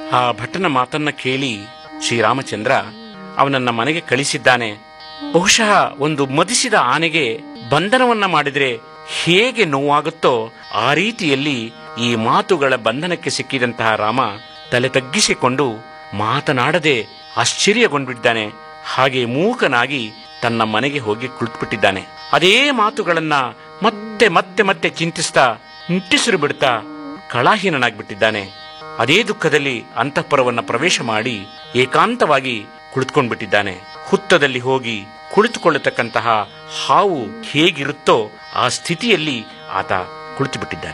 ಆ ಭಟ್ಟನ ಮಾತನ್ನ ಕೇಳಿ ಶ್ರೀರಾಮಚಂದ್ರ ಅವನನ್ನ ಮನೆಗೆ ಕಳಿಸಿದ್ದಾನೆ ಬಹುಶಃ ಒಂದು ಮದಿಸಿದ ಆನೆಗೆ ಬಂಧನವನ್ನ ಮಾಡಿದ್ರೆ ಹೇಗೆ ನೋವಾಗುತ್ತೋ ಆ ರೀತಿಯಲ್ಲಿ ಈ ಮಾತುಗಳ ಬಂಧನಕ್ಕೆ ಸಿಕ್ಕಿದಂತಹ ರಾಮ ತಲೆ ತಗ್ಗಿಸಿಕೊಂಡು ಮಾತನಾಡದೆ ಆಶ್ಚರ್ಯಗೊಂಡ್ಬಿಟ್ಟಿದ್ದಾನೆ ಹಾಗೆ ಮೂಕನಾಗಿ ತನ್ನ ಮನೆಗೆ ಹೋಗಿ ಕುಳಿತುಬಿಟ್ಟಿದ್ದಾನೆ ಅದೇ ಮಾತುಗಳನ್ನ ಮತ್ತೆ ಮತ್ತೆ ಮತ್ತೆ ಚಿಂತಿಸ್ತಾ ನಿಟ್ಟಿಸಿರು ಬಿಡ್ತಾ ಕಳಾಹೀನನಾಗ್ಬಿಟ್ಟಿದ್ದಾನೆ ಅದೇ ದುಃಖದಲ್ಲಿ ಅಂತಃಪುರವನ್ನ ಪ್ರವೇಶ ಮಾಡಿ ಏಕಾಂತವಾಗಿ ಕುಳಿತುಕೊಂಡ್ಬಿಟ್ಟಿದ್ದಾನೆ ಹುತ್ತದಲ್ಲಿ ಹೋಗಿ ಕುಳಿತುಕೊಳ್ಳತಕ್ಕಂತಹ ಹಾವು ಹೇಗಿರುತ್ತೋ ಆ ಸ್ಥಿತಿಯಲ್ಲಿ ಆತ ಕುಳಿತುಬಿಟ್ಟಿದ್ದಾನೆ